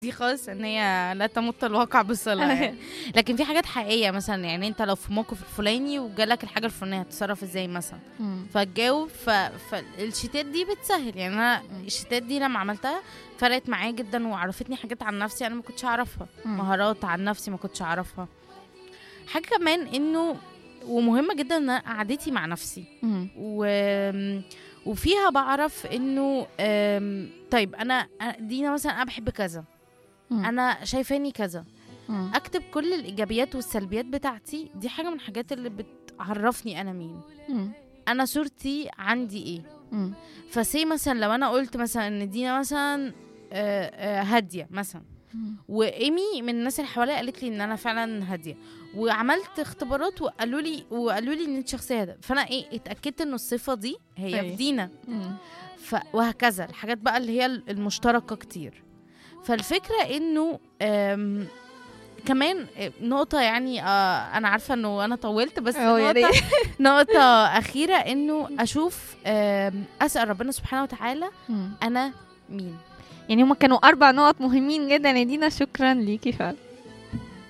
دي خالص ان هي لا تمت الواقع بصله يعني. لكن في حاجات حقيقيه مثلا يعني انت لو في موقف الفلاني وجالك الحاجه الفلانيه هتتصرف ازاي مثلا مم. فتجاوب ف... فالشتات دي بتسهل يعني انا الشتات دي لما عملتها فرقت معايا جدا وعرفتني حاجات عن نفسي انا ما كنتش اعرفها مم. مهارات عن نفسي ما كنتش اعرفها حاجه كمان انه ومهمه جدا ان أنا قعدتي مع نفسي مم. و... وفيها بعرف انه أم، طيب انا دينا مثلا انا بحب كذا مم. انا شايفاني كذا مم. اكتب كل الايجابيات والسلبيات بتاعتي دي حاجه من الحاجات اللي بتعرفني انا مين مم. انا صورتي عندي ايه مم. فسي مثلا لو انا قلت مثلا ان دينا مثلا آه، آه، هاديه مثلا مم. وايمي من الناس اللي حواليا قالت لي ان انا فعلا هاديه وعملت اختبارات وقالوا لي وقالوا لي ان انت شخصيه هاديه فانا ايه اتاكدت ان الصفه دي هي أيوة. في دينا مم. ف... وهكذا الحاجات بقى اللي هي المشتركة كتير فالفكرة انه أم... كمان نقطة يعني آه أنا عارفة إنه أنا طولت بس أه، يا نقطة, ريت. نقطة أخيرة إنه أشوف آم، أسأل ربنا سبحانه وتعالى مم. أنا مين يعني هما كانوا أربع نقط مهمين جدا يا دينا شكرا ليكي فعلا